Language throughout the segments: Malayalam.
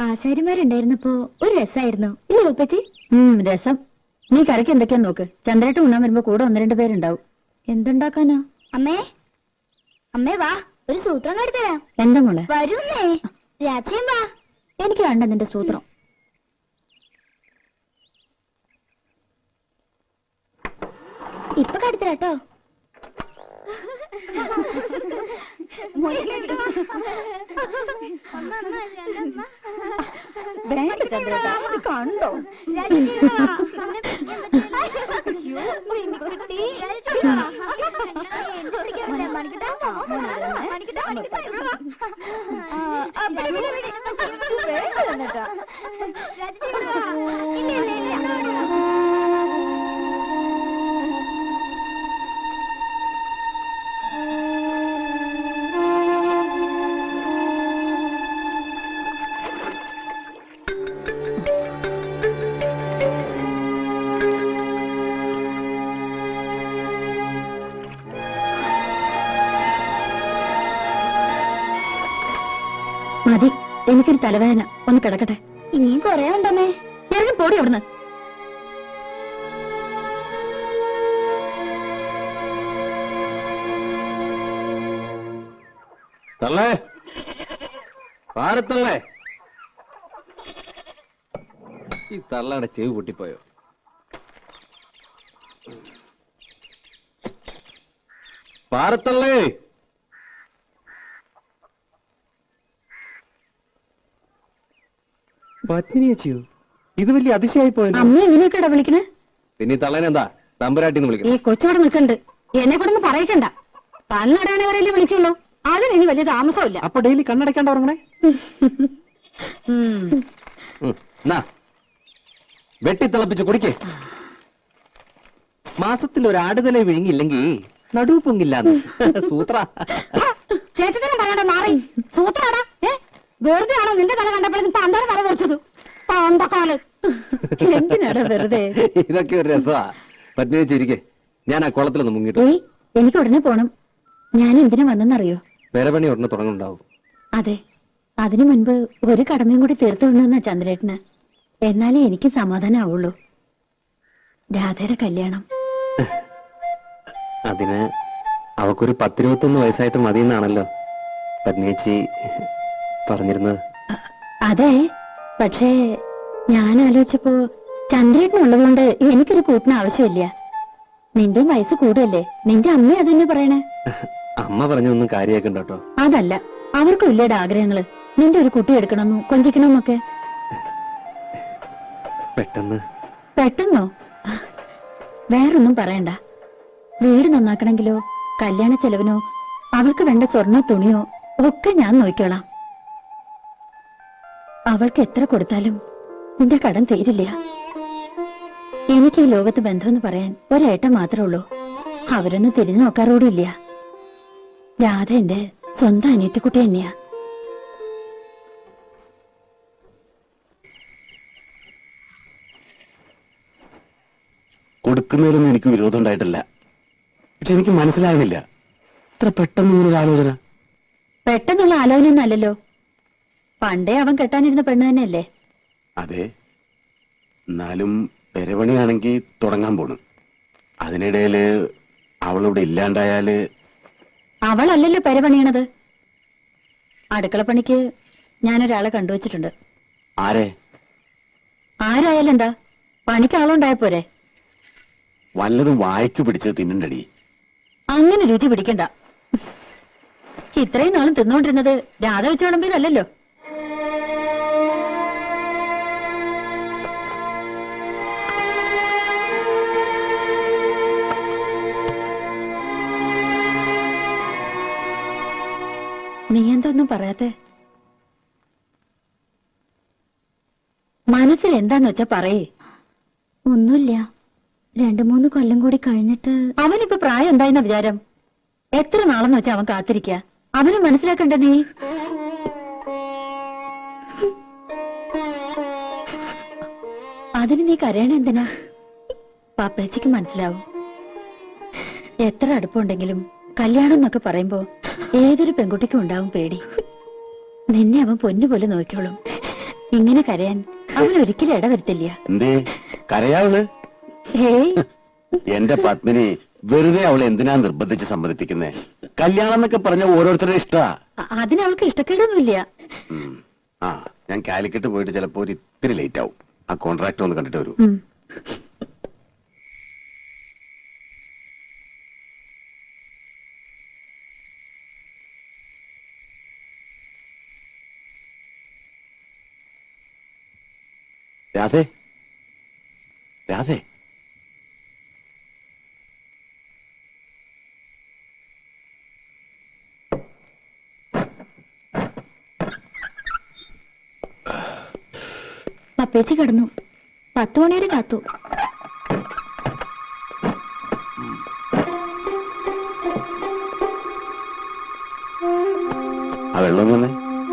ആശാരിമാരുണ്ടായിരുന്നപ്പോ ഒരു രസായിരുന്നു ഇല്ലേ ഉപ്പച്ചി ഉം രസം നീ കറിക്ക് എന്തൊക്കെയാ നോക്ക് ചന്ദ്രേട്ട് ഉണ്ണാൻ വരുമ്പോ കൂടെ ഒന്ന് രണ്ട് പേരുണ്ടാവും എന്തുണ്ടാക്കാനാ അമ്മേ അമ്മേ വാ ഒരു സൂത്രം കാട്ടിത്തരാം എന്താ മോളെ വരുന്നേ രാത്രിയും വാ എനിക്ക് കണ്ട നിന്റെ സൂത്രം ഇപ്പൊ കാട്ടിത്തരാട്ടോ വേണ്ട ചന്ദ്രേട്ടാ ഇത് കണ്ടോ മതി എനിക്കൊരു തലവേദന ഒന്ന് കിടക്കട്ടെ ഇനിയും കൊറേ ഉണ്ടമ്മേ ഇറങ്ങി പോടി അവിടുന്ന് തള്ളേ പാരത്തള്ളേ ഈ തള്ളയുടെ ചെവി പൊട്ടിപ്പോയോ പാരത്തള്ളേ പത്നിയച്ചിയോ ഇത് വലിയ അതിശയായി പോയല്ലോ അമ്മ എങ്ങനെയൊക്കെയാ വിളിക്കണേ പിന്നെ ഈ തള്ളേനെന്താ തമ്പുരാട്ടിന്ന് ഈ വിളിക്കണം കൊച്ചവിടെ നിൽക്കണ്ട് എന്നെ കൂടെ ഒന്ന് പറയിക്കണ്ട കണ്ണടയാനെ വരെയല്ലേ വിളിക്കുള്ളൂ അതിന് ഇനി വലിയ താമസമില്ല അപ്പൊ ഡെയിലി കണ്ണടയ്ക്കാണ്ട് ഉറങ്ങണേ ഉം. ഉം, എന്നാ വെട്ടിത്തിളപ്പിച്ച് കുടിക്കേ മാസത്തിൽ ഒരു ആടുതല വിഴുങ്ങിയില്ലെങ്കിൽ നടുവ് പൊങ്ങില്ലാന്ന് സൂത്ര ചേട്ടത്തിനെ പറയണ്ട മാറി സൂത്രാടാ ഏ വെറുതെ ആണോ നിന്റെ തല കണ്ടപ്പോഴേക്കും തന്തയുടെ തല കുറച്ചത് പാന്തക്കാല് എന്തിനാടാ വെറുതെ ഇതൊക്കെ ഒരു രസമാ പത്നി വെച്ചിരിക്കെ ഞാൻ ആ കുളത്തിലൊന്ന് മുങ്ങിട്ടു ഏയ് എനിക്ക് ഉടനെ പോണം ഞാൻ എന്തിനാ വന്നെന്നറിയോ പേരപണി ഉടനെ തുടങ്ങുന്നുണ്ടാവും അതെ അതിനു മുൻപ് ഒരു കടമയും കൂടി തീർത്തു വിടണമെന്നാ ചന്ദ്രേട്ടന് എന്നാലേ എനിക്ക് സമാധാനാവുള്ളൂ രാധയുടെ കല്യാണം അതിന് അവക്കൊരു പത്തിരുപത്തൊന്ന് വയസ്സായിട്ട് മതിയെന്നാണല്ലോ പത്നിയേച്ചി പറഞ്ഞിരുന്നത് അ- അതെ പക്ഷേ ഞാൻ ആലോചിച്ചപ്പോ ചന്ദ്രേട്ടനുള്ളതുകൊണ്ട് എനിക്കൊരു കൂട്ടിന് ആവശ്യമില്ല നിന്റെ വയസ്സ് കൂടുതല്ലേ നിന്റെ അമ്മ അതന്നെ പറയണേ അമ്മ പറഞ്ഞൊന്നും കാര്യമാക്കണ്ട കേട്ടോ അതല്ല അവർക്കും ഇല്ലേടെ ആഗ്രഹങ്ങള് നിന്റെ ഒരു കുട്ടി എടുക്കണമെന്നും കൊഞ്ചിക്കണമെന്നൊക്കെ പെട്ടെന്ന് പെട്ടെന്നോ വേറൊന്നും പറയണ്ട വീട് നന്നാക്കണമെങ്കിലോ കല്യാണ ചെലവിനോ അവൾക്ക് വേണ്ട സ്വർണ്ണ തുണിയോ ഒക്കെ ഞാൻ നോക്കിക്കോളാം അവൾക്ക് എത്ര കൊടുത്താലും നിന്റെ കടം തീരില്ല എനിക്ക് ഈ ലോകത്ത് ബന്ധമെന്ന് പറയാൻ ഒരേട്ടം മാത്രമേ ഉള്ളൂ അവരൊന്നും തിരിഞ്ഞു നോക്കാറോടില്ല രാധ എന്റെ സ്വന്തം അനിയത്തിക്കുട്ടി തന്നെയാ കൊടുക്കുന്നതിലൊന്നും എനിക്ക് വിരോധം ഉണ്ടായിട്ടില്ല പക്ഷെ എനിക്ക് മനസ്സിലാകുന്നില്ല ഇത്ര പെട്ടെന്ന് ഇങ്ങനൊരു ആലോചന പെട്ടെന്നുള്ള ആലോചനയൊന്നും അല്ലല്ലോ പണ്ടേ അവൻ കെട്ടാനിരുന്ന പെണ്ണ് തന്നെയല്ലേ അതെ എന്നാലും പെരപണിയാണെങ്കിൽ തുടങ്ങാൻ പോണു അതിനിടയില് അവളിവിടെ ഇല്ലാണ്ടായാല് അവളല്ലല്ലോ പെരപണിയണത് അടുക്കളപ്പണിക്ക് ഞാനൊരാളെ കണ്ടുവച്ചിട്ടുണ്ട് ആരെ ആരായാലും എന്താ പണിക്ക് ആളുണ്ടായ പോരെ വല്ലതും വായ്ക്ക് പിടിച്ച് തിന്നണ്ടടി അങ്ങനെ രുചി പിടിക്കണ്ട ഇത്രയും നാളും തിന്നോണ്ടിരുന്നത് രാധ വെച്ച് വിളമ്പിയതല്ലല്ലോ നീ എന്തൊന്നും പറയാത്തെ മനസ്സിൽ എന്താന്ന് വെച്ചാ പറയേ ഒന്നുമില്ല രണ്ടു മൂന്ന് കൊല്ലം കൂടി കഴിഞ്ഞിട്ട് അവനിപ്പോ പ്രായം എന്തായെന്ന വിചാരം എത്ര നാളെന്ന് വെച്ചാ അവൻ കാത്തിരിക്ക അവന് മനസ്സിലാക്കണ്ട നീ അതിന് നീ കരയണ എന്തിനാ പാപ്പേച്ചിക്ക് മനസ്സിലാവും എത്ര അടുപ്പമുണ്ടെങ്കിലും കല്യാണം എന്നൊക്കെ പറയുമ്പോ ഏതൊരു പെൺകുട്ടിക്കും ഉണ്ടാവും പേടി നിന്നെ അവൻ പൊന്നുപോലെ നോക്കിക്കോളും ഇങ്ങനെ കരയാൻ അവൻ ഒരിക്കലും ഇടവരുത്തില്ല എന്തേ കരയാവള് ഹേയ് എന്റെ പത്മിനി വെറുതെ അവളെ എന്തിനാ നിർബന്ധിച്ച് സമ്മതിപ്പിക്കുന്നേ കല്യാണം എന്നൊക്കെ പറഞ്ഞ ഓരോരുത്തരുടെ ഇഷ്ടാ അ- അതിന് അവൾക്ക് ഇഷ്ടക്കേടൊന്നുമില്ല ഉം. ആ ഞാൻ കാലിക്കറ്റ് പോയിട്ട് ചിലപ്പോ ഒരു ഇത്തിരി ലേറ്റ് ആവും ആ കോൺട്രാക്ട് ഒന്ന് കണ്ടിട്ട് വരൂ ഉം. രാധേ രാധേ പപ്പേച്ചി കിടന്നു പത്ത് മണിവരെ കാത്തു ആ വെള്ളം തന്നെ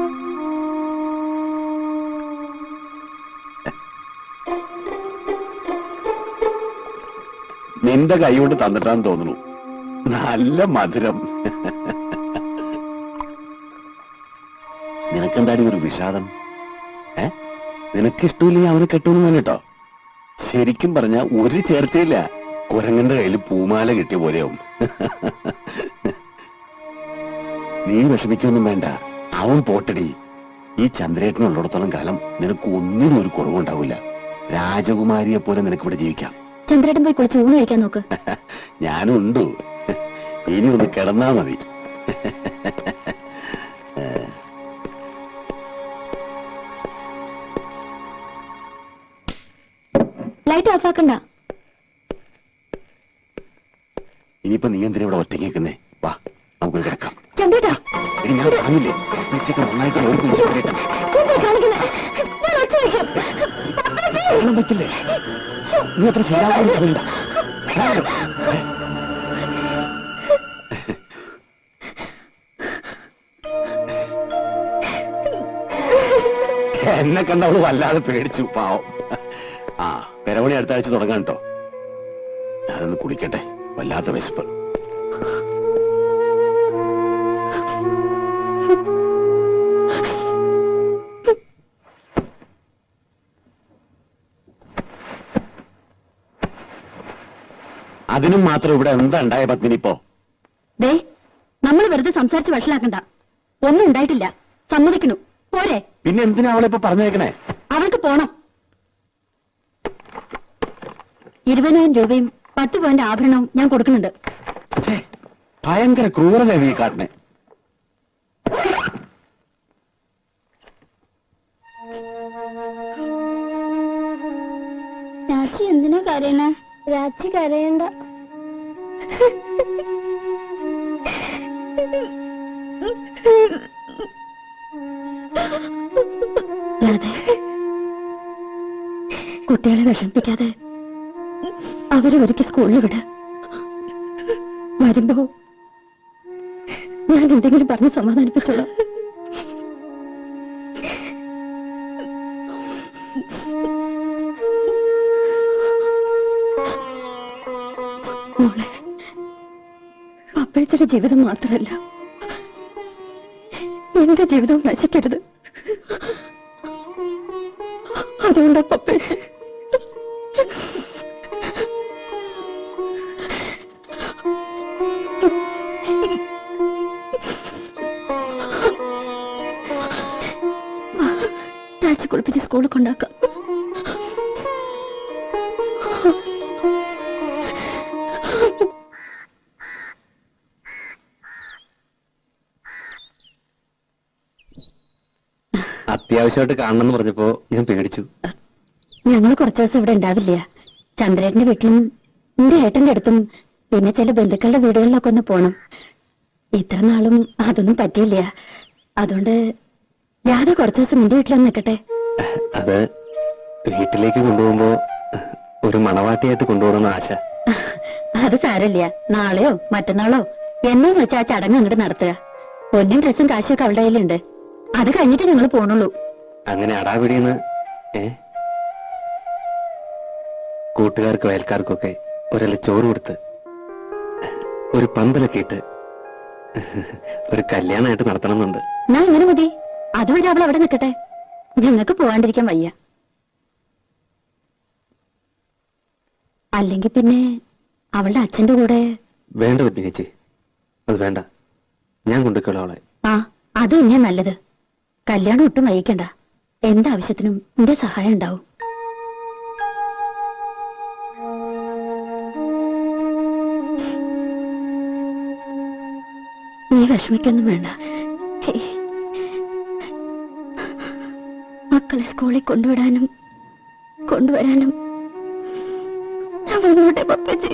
നിന്റെ കൈ കൊണ്ട് തന്നിട്ടാന്ന് തോന്നുന്നു നല്ല മധുരം നിനക്കെന്താടി ഒരു വിഷാദം ഏ നിനക്ക് ഇഷ്ടമില്ലെങ്കിൽ അവന് കെട്ടുമെന്ന് കേട്ടോ ശരിക്കും പറഞ്ഞ ഒരു ചേർച്ചയില്ല കുരങ്ങന്റെ കയ്യിൽ പൂമാല കിട്ടിയ പോലെയാവും നീ വിഷമിക്കൊന്നും വേണ്ട അവൻ പോട്ടടി ഈ ചന്ദ്രേട്ടനുള്ളിടത്തോളം കാലം നിനക്ക് ഒന്നിനും ഒരു കുറവുണ്ടാവില്ല രാജകുമാരിയെ പോലെ നിനക്ക് ഇവിടെ ജീവിക്കാം ചന്ദ്രേട്ടൻ പോയി കുളിച്ച് ഊണ് കഴിക്കാൻ നോക്ക് ഞാനുണ്ട് ഇനി ഒന്ന് കിടന്നാ മതി ലൈറ്റ് ഓഫാക്കണ്ട ഇനിയിപ്പോ നീ എന്തിനാ ഇവിടെ ഒറ്റയ്ക്ക് നിൽക്കുന്നേ വാ നമുക്ക് കിടക്കാം ചന്ദ്രേട്ടാ ഇനി ഞാൻ പറഞ്ഞില്ലേ ഉച്ചയ്ക്ക് നന്നായിട്ട് ഓർക്കും ചന്ദ്രേട്ടൻ. എന്താ കാണിക്കുന്നെ? ഞാൻ ഒച്ച വയ്ക്കാം. കാണാൻ പറ്റില്ലേ നീ അത്ര ശരിയാവുന്ന അറിയണ്ട എന്നെ കണ്ടവള് വല്ലാതെ പേടിച്ചു പാവം ആ പെരവണി അടുത്ത ആഴ്ച തുടങ്ങാൻ കേട്ടോ ഞാനൊന്ന് കുളിക്കട്ടെ വല്ലാത്ത വിശപ്പ് അതിനും മാത്രം ഇവിടെ എന്താ ഉണ്ടായ പത്മിനി ഇപ്പോ ദേ നമ്മൾ വെറുതെ സംസാരിച്ച് വഷളാക്കണ്ട ഒന്നും ഉണ്ടായിട്ടില്ല സമ്മതിക്കണു പോരെ പിന്നെ എന്തിനാ അവളിപ്പോ പറഞ്ഞേക്കണേ അവൾക്ക് പോണം ഇരുപതിനായിരം രൂപയും പത്ത് പോയിന്റ് ആഭരണവും ഞാൻ കൊടുക്കുന്നുണ്ട് ഛേ, ഭയങ്കര ക്രൂരത ഈ കാട്ടിനെ രാച്ചി എന്തിനാ കരയണേ രാച്ചി കരയണ്ട രാധേ കുട്ടികളെ വിഷമിപ്പിക്കാതെ അവരെ ഒരിക്കൽ സ്കൂളിൽ വിട് വരുമ്പോ ഞാൻ എന്തെങ്കിലും പറഞ്ഞ് സമാധാനിപ്പിച്ചോളാം മോളെ പപ്പേച്ചയുടെ ജീവിതം മാത്രമല്ല എന്റെ ജീവിതവും നശിക്കരുത് അതുകൊണ്ടാ പപ്പേച്ച രാജി കുളിപ്പിച്ച് സ്കൂളിൽ കൊണ്ടാക്കാം അത്യാവശ്യമായിട്ട് കാണണമെന്ന് പറഞ്ഞപ്പോ ഞാൻ പേടിച്ചു ഞങ്ങൾ കുറച്ചു ദിവസം ഇവിടെ ഉണ്ടാവില്ല ചന്ദ്രേട്ടന്റെ വീട്ടിലും എന്റെ ഏട്ടന്റെ അടുത്തും പിന്നെ ചില ബന്ധുക്കളുടെ വീടുകളിലൊക്കെ ഒന്ന് പോണം ഇത്ര നാളും അതൊന്നും പറ്റിയില്ല അതുകൊണ്ട് രാധ കുറച്ചു ദിവസം എന്റെ വീട്ടിലൊന്ന് നിൽക്കട്ടെ അത് വീട്ടിലേക്ക് കൊണ്ടുപോകുമ്പോ ഒരു മണവാട്ടിയായിട്ട് കൊണ്ടുപോകണമെന്ന് ആശ അത് സാരമില്ല നാളെയോ മറ്റന്നാളോ എന്നെന്ന് വെച്ചാൽ ആ ചടങ്ങ് അങ്ങോട്ട് നടത്തുക പൊന്നും ഡ്രസ്സും കാശും ഒക്കെ അവളുടെ കയ്യിലുണ്ട് അത് കഴിഞ്ഞിട്ട് ഞങ്ങൾ പോണുള്ളൂ അങ്ങനെ അടാപിടിയെന്ന് ഏ കൂട്ടുകാർക്കും അയൽക്കാർക്കൊക്കെ ഒരല്ല ചോറ് കൊടുത്ത് ഒരു പന്തലൊക്കെ ഇട്ട് ഒരു കല്യാണമായിട്ട് നടത്തണമെന്നുണ്ട് എന്നാ ഇങ്ങനെ മതി അതുവരെ അവൾ അവിടെ നിൽക്കട്ടെ ഞങ്ങൾക്ക് പോവാണ്ടിരിക്കാൻ വയ്യ അല്ലെങ്കിൽ പിന്നെ അവളുടെ അച്ഛന്റെ കൂടെ വേണ്ട പത്നി ചേച്ചി അത് വേണ്ട ഞാൻ കൊണ്ടുവയ്ക്കോളാം അവളെ ആ അത് തന്നെയാ നല്ലത് കല്യാണം ഒട്ടും വൈകിക്കണ്ട എന്താവശ്യത്തിനും എന്റെ സഹായം ഉണ്ടാവും നീ വിഷമിക്കൊന്നും വേണ്ട ഹേയ്. മക്കളെ സ്കൂളിൽ കൊണ്ടുവിടാനും കൊണ്ടുവരാനും ഞാൻ വന്നോട്ടെ പപ്പച്ചി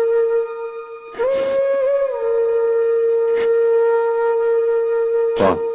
പോ